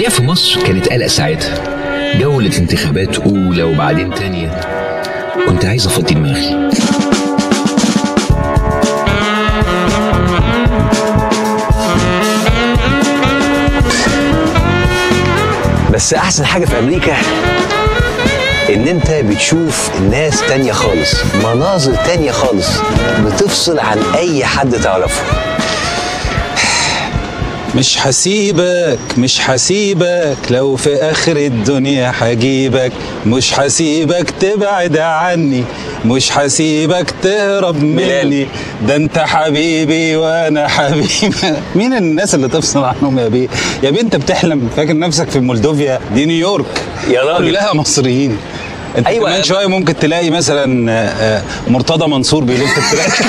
الحياة في مصر كانت قلق ساعتها جولة انتخابات أولى وبعدين تانية كنت عايز أفضي دماغي بس احسن حاجه في امريكا ان انت بتشوف ناس تانية خالص مناظر تانية خالص بتفصل عن اي حد تعرفه مش حسيبك مش حسيبك لو في اخر الدنيا حجيبك مش حسيبك تبعد عني مش حسيبك تهرب مني ده انت حبيبي وانا حبيبي مين الناس اللي تفصل عنهم يا بيه يا بيه انت بتحلم فاكر نفسك في مولدوفيا دي نيويورك يا راجل. كلها مصريين انت أيوة. أيوة كمان شويه ممكن تلاقي مثلا آه، آه، مرتضى منصور بيلف التراك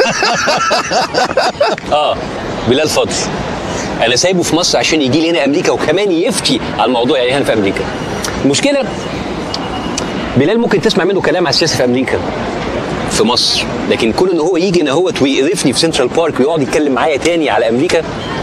اه بلال فضل انا سايبه في مصر عشان يجي لي هنا امريكا وكمان يفتي على الموضوع يعني هنا في امريكا المشكله بلال ممكن تسمع منه كلام على السياسه في امريكا في مصر لكن كون ان هو يجي هنا هو ويقرفني في سنترال بارك ويقعد يتكلم معايا تاني على امريكا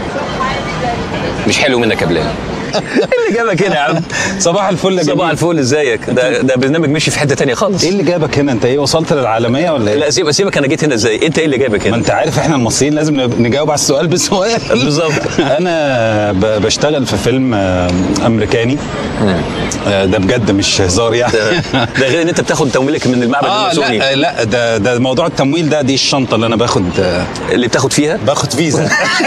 مش حلو منك يا بلال ايه اللي جابك هنا يا عم صباح الفل يا صباح جميل. الفل ازيك ده ده برنامج مشي في حته تانية خالص ايه اللي جابك هنا انت ايه وصلت للعالميه ولا ايه لا سيبك سيبك انا جيت هنا ازاي انت ايه اللي جابك ما هنا انت عارف احنا المصريين لازم نجاوب على السؤال بسؤال بالظبط. انا ب- بشتغل في فيلم آه، امريكاني آه، ده بجد مش هزار يعني ده غير ان انت بتاخد تمويلك من المعبد اه الماسوني لا لا ده ده موضوع التمويل ده دي الشنطه اللي انا باخد آه، اللي بتاخد فيها باخد فيزا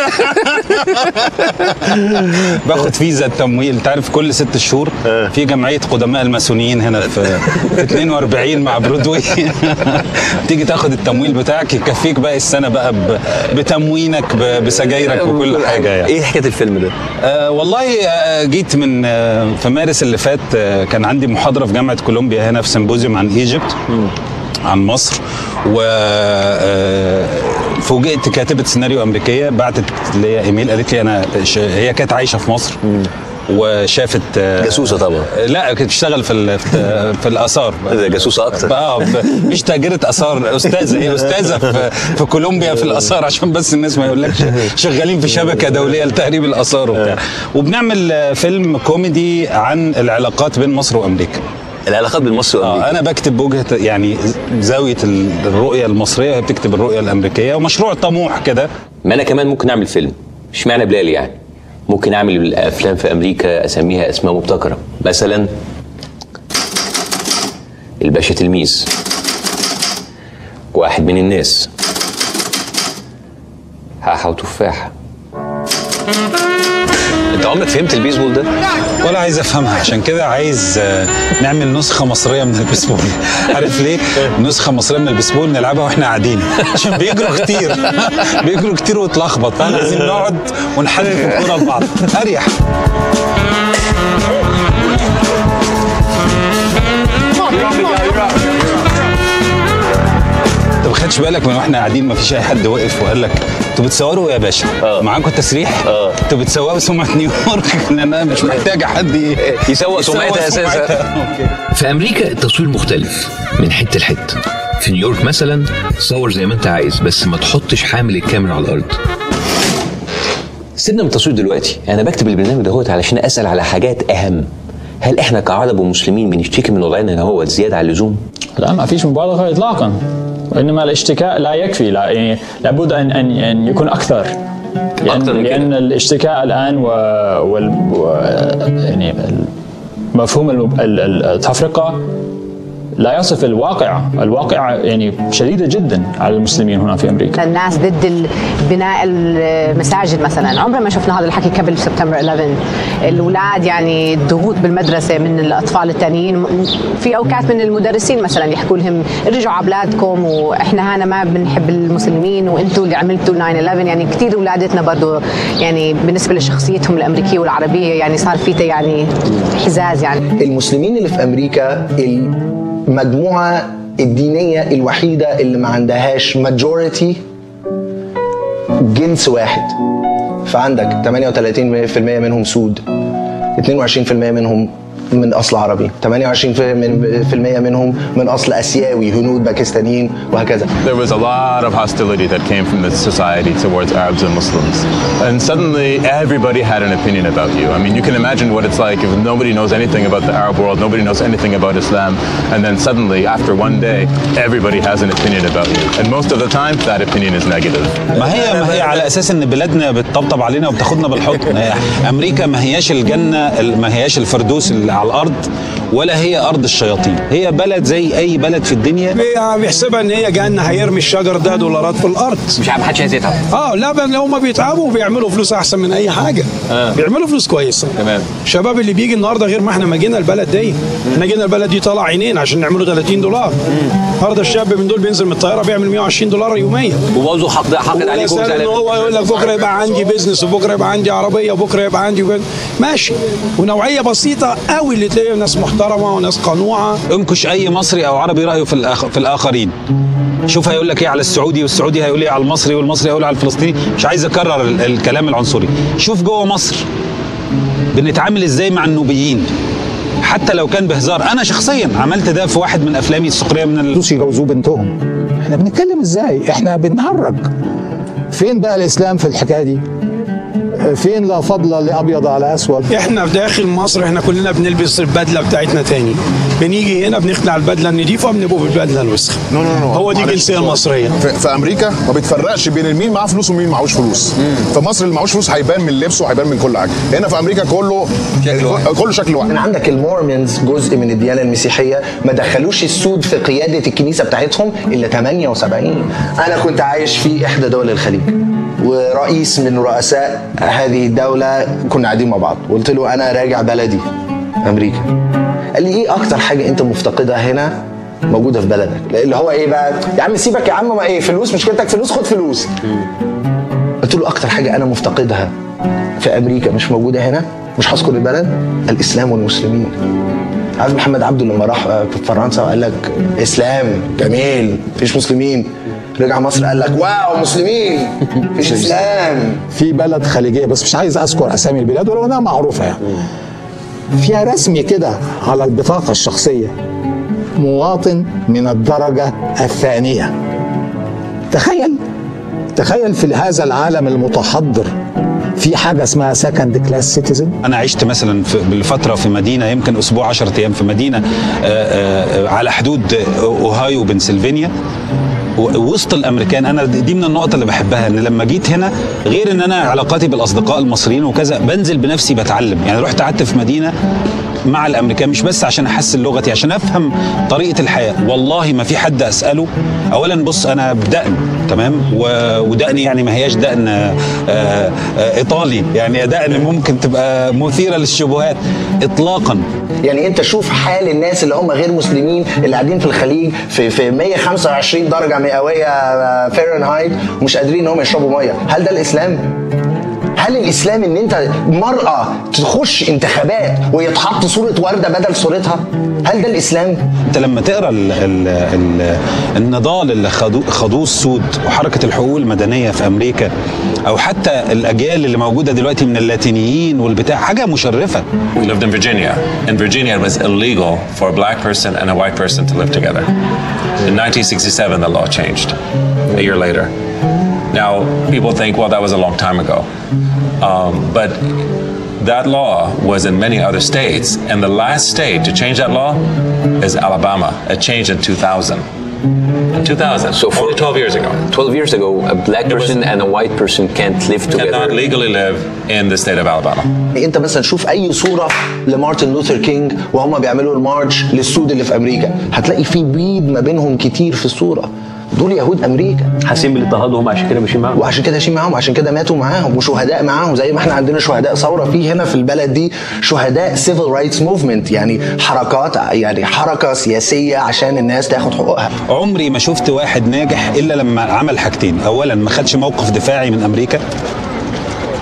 باخد فيزا التمويل انت عارف كل ست شهور في جمعيه قدماء الماسونيين هنا في في 42 مع برودواي تيجي تاخد التمويل بتاعك يكفيك باقي السنه بقى ب- بتموينك ب- بسجايرك وكل حاجه يعني ايه حكايه الفيلم ده؟ آه والله آه جيت من آه في مارس اللي فات آه كان عندي محاضره في جامعه كولومبيا هنا في سيمبوزيوم عن ايجيبت عن مصر و آه، فوجئت كاتبه سيناريو امريكيه بعتت لي ايميل قالت لي انا ش... هي كانت عايشه في مصر وشافت آه، جاسوسة طبعا. لا كانت بتشتغل في ال... في, في الاثار ده جاسوسة أكتر. اه ب- مش تاجره اثار استاذه هي استاذه في في كولومبيا في الاثار عشان بس الناس ما يقولكش شغالين في شبكه دوليه لتهريب الاثار وبتاع وبنعمل آه، فيلم كوميدي عن العلاقات بين مصر وامريكا العلاقات بين مصر وامريكا اه انا بكتب بوجهه يعني زاويه ال- الرؤيه المصريه وهي بتكتب الرؤيه الامريكيه ومشروع طموح كده ما انا كمان ممكن اعمل فيلم اشمعنى بلال يعني ممكن اعمل افلام في امريكا اسميها اسماء مبتكره مثلا الباشا تلميذ واحد من الناس حاحة وتفاحة انت عمرك فهمت البيسبول ده؟ ولا عايز افهمها عشان كده عايز آه، نعمل نسخه مصريه من البيسبول عارف ليه نسخه مصريه من البيسبول نلعبها واحنا قاعدين عشان بيجروا كتير بيجروا كتير وتلخبط فاحنا عايزين نقعد ونحلل الكوره لبعض اريح انت ما خدتش بالك من واحنا قاعدين ما فيش اي حد وقف وقال لك انتوا بتصوروا إيه يا باشا آه. معاكم تسريح آه. انتوا بتسوقوا سمعه نيويورك لان انا مش محتاجه حد ي- يسوق سمعتها أساساً. أوكي. في امريكا التصوير مختلف من حته لحته في نيويورك مثلا صور زي ما انت عايز بس ما تحطش حامل الكاميرا على الارض سيبنا من التصوير دلوقتي انا بكتب البرنامج دهوت علشان اسال على حاجات اهم هل احنا كعرب ومسلمين بنشتكي من وضعنا هنا هو زياده عن اللزوم لا ما فيش مبالغه اطلاقا وانما الاشتكاء لا يكفي لا يعني لابد ان ان ان يكون اكثر لان, أكثر من كده. لأن الاشتكاء الان و, وال و يعني مفهوم المب- ال- ال- التفرقه لا يصف الواقع الواقع يعني شديده جدا على المسلمين هنا في امريكا الناس ضد ال- بناء المساجد مثلا عمرنا ما شفنا هذا الحكي قبل سبتمبر 11 الاولاد يعني الضغوط بالمدرسه من الاطفال الثانيين م- في اوقات من المدرسين مثلا يحكوا لهم ارجعوا على بلادكم واحنا هنا ما بنحب المسلمين وانتم اللي عملتوا 9 11 يعني كثير اولادتنا برضه يعني بالنسبه لشخصيتهم الامريكيه والعربيه يعني صار في يعني حزاز يعني المسلمين اللي في امريكا المجموعه الدينيه الوحيده اللي ما عندهاش ماجوريتي جنس واحد فعندك 38% منهم سود 22% منهم من اصل عربي 28 في من في المية منهم من اصل اسيوي هنود باكستانيين وهكذا There was a lot of hostility that came from the society towards Arabs and Muslims. And suddenly everybody had an opinion about you. I mean, you can imagine what it's like if nobody knows anything about the Arab world, nobody knows anything about Islam, and then suddenly, after one day, everybody has an opinion about you. And most of the time, that opinion is negative. ما هي ما هي على اساس ان بلادنا بتطبطب علينا وبتاخدنا بالحضن هي امريكا ما هياش الجنه ما هياش الفردوس اللي على الارض ولا هي ارض الشياطين هي بلد زي اي بلد في الدنيا بي- بيحسبها ان هي جنه هيرمي الشجر ده دولارات في الارض مش عارف محدش عايز يتعب اه لا بل هم بيتعبوا وبيعملوا فلوس احسن من اي حاجه آه. بيعملوا فلوس كويسه تمام. الشباب اللي بيجي النهارده غير ما احنا ما جينا البلد دي احنا جينا البلد دي طلع عينين عشان نعملوا 30 دولار النهارده الشاب من دول بينزل من الطياره بيعمل 120 دولار يوميا وبرضه حقد حقد ولا عليكم سهل ان هو يقول لك بكره يبقى عندي بيزنس وبكره يبقى عندي عربيه وبكره يبقى عندي بن... ماشي ونوعيه بسيطه قوي اللي تلاقي ناس محترمه وناس قنوعه انكش اي مصري او عربي رايه في الآخ... في الاخرين شوف هيقول لك ايه على السعودي والسعودي هيقول ايه على المصري والمصري هيقول على الفلسطيني مش عايز اكرر ال- الكلام العنصري شوف جوه مصر بنتعامل ازاي مع النوبيين حتى لو كان بهزار انا شخصيا عملت ده في واحد من افلامي السخريه من ال... فلوس يجوزوه بنتهم احنا بنتكلم ازاي احنا بنهرج فين بقى الاسلام في الحكايه دي فين لا فضل لابيض على اسود احنا في داخل مصر احنا كلنا بنلبس البدله بتاعتنا تاني بنيجي هنا بنخلع البدله النضيفه وبنبقى بالبدله الوسخه نو نو نو هو دي معلش. الجنسيه المصريه في, في امريكا ما بتفرقش بين مين معاه فلوس ومين معهوش فلوس في مصر اللي معهوش فلوس هيبان من لبسه وهيبان من كل حاجه هنا في امريكا كله كله شكل واحد من عندك المورمنز جزء من الديانه المسيحيه ما دخلوش السود في قياده الكنيسه بتاعتهم الا 78 انا كنت عايش في احدى دول الخليج ورئيس من رؤساء هذه الدوله كنا قاعدين مع بعض قلت له انا راجع بلدي امريكا قال لي ايه اكتر حاجه انت مفتقدها هنا موجوده في بلدك اللي هو ايه بقى يا عم سيبك يا عم ما ايه فلوس مشكلتك فلوس خد فلوس قلت له اكتر حاجه انا مفتقدها في امريكا مش موجوده هنا مش هذكر البلد الاسلام والمسلمين عارف محمد عبده لما راح في فرنسا وقال لك اسلام جميل مفيش مسلمين رجع مصر قال لك واو مسلمين مفيش اسلام في بلد خليجيه بس مش عايز اذكر اسامي البلاد ولو انها معروفه يعني فيها رسم كده على البطاقه الشخصيه مواطن من الدرجه الثانيه تخيل تخيل في هذا العالم المتحضر في حاجه اسمها سكند كلاس سيتيزن انا عشت مثلا في بالفتره في مدينه يمكن اسبوع 10 ايام في مدينه آه، آه، على حدود اوهايو وبنسلفانيا و- وسط الامريكان انا دي من النقط اللي بحبها ان لما جيت هنا غير ان انا علاقاتي بالاصدقاء المصريين وكذا بنزل بنفسي بتعلم يعني رحت قعدت في مدينه مع الامريكان مش بس عشان احسن لغتي عشان افهم طريقه الحياه والله ما في حد اساله اولا بص انا بدقن تمام و- ودقني يعني ما هياش دقن آه، آه، ايطالي يعني دقن ممكن تبقى مثيره للشبهات اطلاقا يعني انت شوف حال الناس اللي هم غير مسلمين اللي قاعدين في الخليج في في 125 درجه مئويه فahrenheit ومش قادرين ان هم يشربوا ميه هل ده الاسلام هل الاسلام ان انت مراه تخش انتخابات ويتحط صوره ورده بدل صورتها هل ده الاسلام انت لما تقرا ال ال ال النضال اللي خدوه خدوه السود وحركه الحقوق المدنيه في امريكا او حتى الاجيال اللي موجوده دلوقتي من اللاتينيين والبتاع حاجه مشرفه We lived in Virginia. In Virginia, it was illegal for a black person and a white person to live together. In 1967, the law changed. A year later. Now, people think, well, that was a long time ago. Um, but that law was in many other states, and the last state to change that law is Alabama. It changed in 2000. In 2000, so for- only 12 years ago. 12 years ago, a black person and a white person can't live Cannot together. legally live in the state of Alabama. انت مثلا شوف اي صوره لمارتن لوثر كينج وهم بيعملوا المارش للسود اللي في امريكا هتلاقي في بيض ما بينهم كتير في الصوره دول يهود امريكا حاسين بالاضطهاد وهم عشان كده ماشيين معاهم وعشان كده ماشيين معاهم عشان كده ماتوا معاهم وشهداء معاهم زي ما احنا عندنا شهداء ثوره في هنا في البلد دي شهداء سيفل رايتس موفمنت يعني حركات يعني حركه سياسيه عشان الناس تاخد حقوقها عمري ما شفت واحد ناجح الا لما عمل حاجتين اولا ما خدش موقف دفاعي من امريكا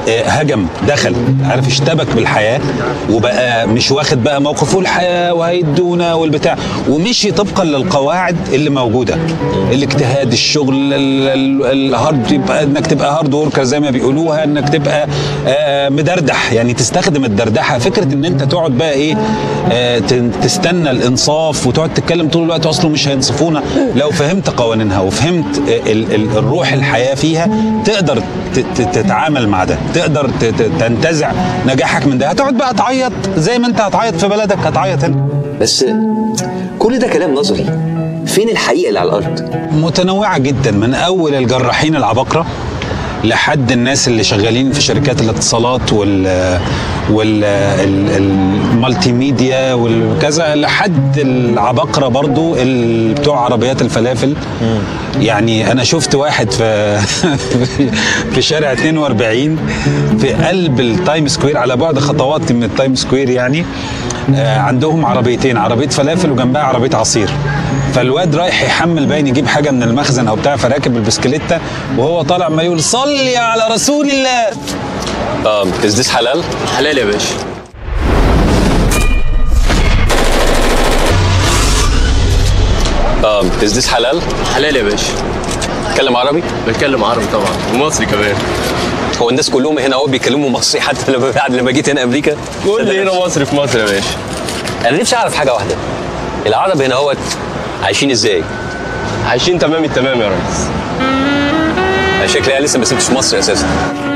آه، هجم دخل عارف اشتبك بالحياه وبقى مش واخد بقى موقف والحياه وهيدونا والبتاع ومشي طبقا للقواعد اللي موجوده الاجتهاد الشغل ال- ال- الهارد يبقى انك تبقى هارد وركر زي ما بيقولوها انك تبقى آه، مدردح يعني تستخدم الدردحه فكره ان انت تقعد بقى ايه آه، ت- تستنى الانصاف وتقعد تتكلم طول الوقت اصله مش هينصفونا لو فهمت قوانينها وفهمت آه، ال- ال- الروح الحياه فيها تقدر ت- ت- تتعامل مع ده تقدر ت- ت- تنتزع نجاحك من ده هتقعد بقى تعيط زي ما انت هتعيط في بلدك هتعيط هنا بس كل ده كلام نظري فين الحقيقه اللي على الارض متنوعة جدا من أول الجراحين العباقرة لحد الناس اللي شغالين في شركات الاتصالات وال وال ال- المالتي ميديا والكذا لحد العباقرة برضو ال- بتوع عربيات الفلافل يعني أنا شفت واحد في في شارع 42 في قلب التايم سكوير على بعد خطوات من التايم سكوير يعني آه، عندهم عربيتين عربية فلافل وجنبها عربية عصير فالواد رايح يحمل باين يجيب حاجه من المخزن او بتاع فراكب البسكليته وهو طالع ما يقول صلي على رسول الله اه از ذس حلال؟ حلال يا باشا اه از ذس حلال؟ حلال يا باشا تتكلم عربي؟ بتكلم عربي طبعا ومصري كمان هو الناس كلهم هنا اهو بيتكلموا مصري حتى لما بعد لما جيت هنا امريكا كل هنا مصري في مصر يا باشا انا نفسي اعرف حاجه واحده العرب هنا اهوت عايشين ازاي؟ عايشين تمام التمام يا ريس انا شكلي لسه ما سبتش مصر اساسا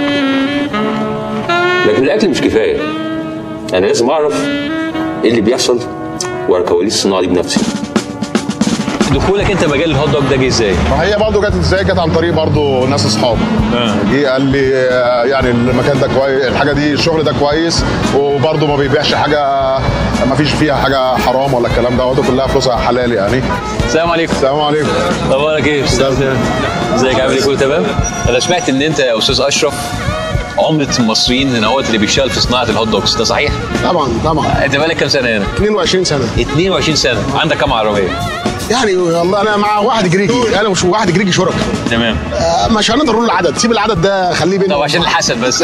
لكن الاكل مش كفايه انا لازم اعرف ايه اللي بيحصل ورا كواليس الصناعه دي بنفسي دخولك انت مجال الهوت دوج ده جه ازاي؟ ما هي برضه جت ازاي جت عن طريق برضه ناس اصحابه جه قال لي آه، يعني المكان ده كويس الحاجه دي الشغل ده كويس وبرضه ما بيبيعش حاجه ما فيش فيها حاجه حرام ولا الكلام ده وده كلها فلوسها حلال يعني السلام عليكم السلام عليكم اخبارك ايه؟ ازيك عامل ايه كله تمام؟ انا سمعت ان انت يا استاذ اشرف عملة المصريين هنا اهوت اللي بيشتغل في صناعة الهوت دوجز ده صحيح؟ طبعا طبعا انت بقالك كام سنة هنا؟ 22 سنه 22 سنة عندك كام عربية؟ يعني والله انا مع واحد جريجي انا مش واحد جريجي شركاء تمام آه، مش هنقدر نقول العدد سيب العدد ده خليه بينا طب عشان الحسد بس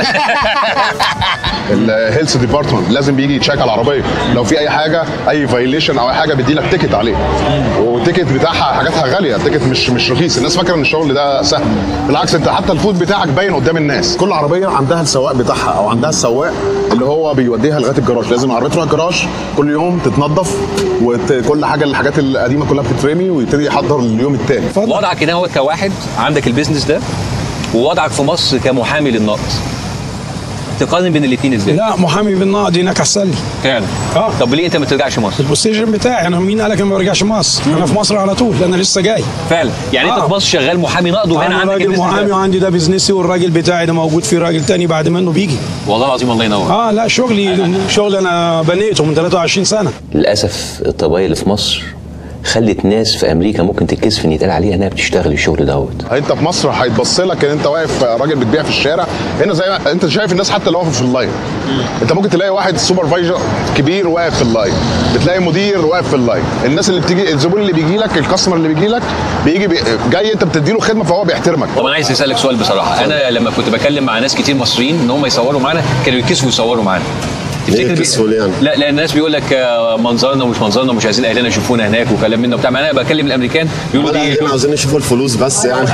الهيلث ديبارتمنت لازم بيجي يتشيك على العربيه لو في اي حاجه اي فايليشن او اي حاجه بيدي لك تيكت عليه والتيكت بتاعها حاجاتها غاليه التيكت مش مش رخيص الناس فاكره ان الشغل ده سهل بالعكس انت حتى الفود بتاعك باين قدام الناس كل عربيه عندها السواق بتاعها او عندها السواق اللي هو بيوديها لغايه الجراج لازم عربيه تروح الجراج كل يوم تتنظف وكل حاجه الحاجات القديمه كلها بتترمي ويبتدي يحضر اليوم التاني وضعك هنا هو كواحد عندك البيزنس ده ووضعك في مصر كمحامي للنقد تقارن بين الاثنين ازاي؟ لا محامي بالنقد هناك احسن لي فعلا اه طب ليه انت ما ترجعش مصر؟ البوستيشن بتاعي انا مين قال لك انا ما برجعش مصر انا في مصر على طول انا لسه جاي فعلا يعني انت آه. في مصر شغال محامي نقد وهنا انا عندك راجل البيزنس محامي ده. وعندي ده بزنسي والراجل بتاعي ده موجود في راجل تاني بعد منه بيجي والله العظيم الله ينور اه لا شغلي شغل انا بنيته من 23 سنه للاسف الطبايع اللي في مصر خلت ناس في امريكا ممكن تتكسف ان يتقال عليها انها بتشتغل الشغل دوت انت في مصر هيتبص لك ان انت واقف راجل بتبيع في الشارع هنا زي ما انت شايف الناس حتى اللي واقفه في اللاين انت ممكن تلاقي واحد سوبرفايزر كبير واقف في اللاين بتلاقي مدير واقف في اللاين الناس اللي بتيجي الزبون اللي بيجي لك الكاستمر اللي بيجي لك بيجي بي... جاي انت بتدي له خدمه فهو بيحترمك طب انا عايز اسالك سؤال بصراحه انا لما كنت بكلم مع ناس كتير مصريين ان هم يصوروا معانا كانوا يتكسفوا يصوروا معانا تفتكر يتكسفوا ليه يعني؟ لا لا الناس بيقول لك آه، منظرنا ومش منظرنا ومش عايزين اهلنا يشوفونا هناك وكلام من ده وبتاع ما انا بكلم الامريكان بيقولوا ولا دي احنا عاوزين نشوفوا الفلوس بس يعني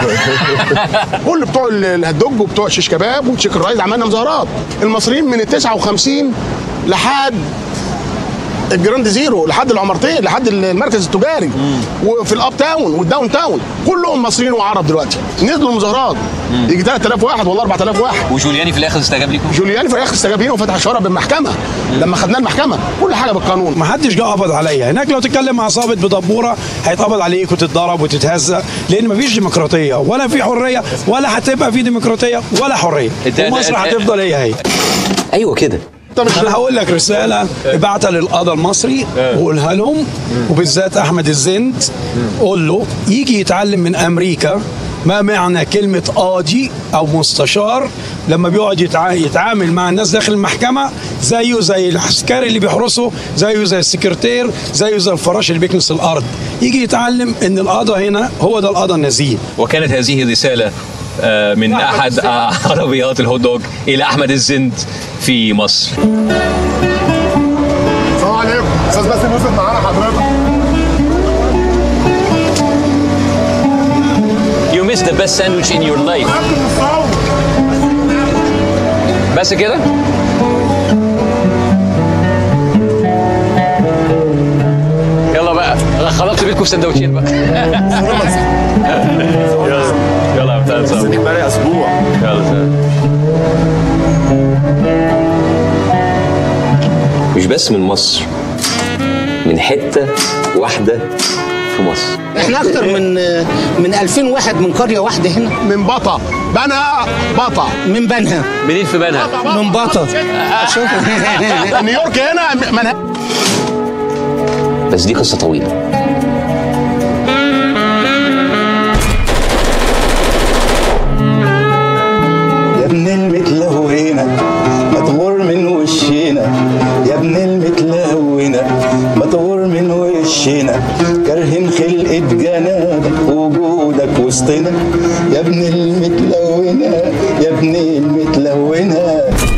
كل بتوع ال- الهات دوج وبتوع شيش كباب وتشيكن رايز عملنا مظاهرات المصريين من ال 59 لحد الجراند زيرو لحد العمارتين لحد المركز التجاري وفي الاب تاون والداون تاون كلهم مصريين وعرب دلوقتي نزلوا المظاهرات يجي 3000 واحد ولا 4000 واحد وجولياني في الاخر استجاب لكم جولياني في الاخر استجاب لنا وفتح شرع بالمحكمه لما خدناه المحكمه كل حاجه بالقانون ما حدش جه قبض عليا هناك لو تتكلم مع ظابط بدبوره هيتقبض عليك وتتضرب وتتهزق لان مفيش ديمقراطيه ولا في حريه ولا هتبقى في ديمقراطيه ولا حريه انت- ومصر انت- هتفضل هي هي ايوه كده انا هقول لك رساله ابعتها للقضاء المصري وقولها لهم وبالذات احمد الزند قول له يجي يتعلم من امريكا ما معنى كلمة قاضي أو مستشار لما بيقعد يتع... يتعامل مع الناس داخل المحكمة زيه زي العسكري اللي بيحرسه زيه زي السكرتير زيه زي الفراش اللي بيكنس الأرض يجي يتعلم إن القضاء هنا هو ده القضاء النزيه وكانت هذه الرسالة آه، من احد آه، عربيات الهوت دوج الى احمد الزند في مصر السلام عليكم استاذ باسم يوسف معانا حضرتك You missed the best sandwich in your life. بس كده؟ يلا بقى خلصت بيتكم في سندوتشين بقى يلا يلا يا بتاع بقالي اسبوع يلا مش بس من مصر من حتة واحدة في مصر احنا اكتر من من 2000 واحد من قريه واحده هنا من بطا بنا بطا من بنها منين في بنها؟ من بطا شوف نيويورك هنا من بس دي قصة طويلة يا ابن المتلونة ما تغور من وشنا يا ابن المتلونة ما تغور من وشنا كرهن خلقة جنابك وجودك وسطنا يا ابن المتلونة يا ابن المتلونة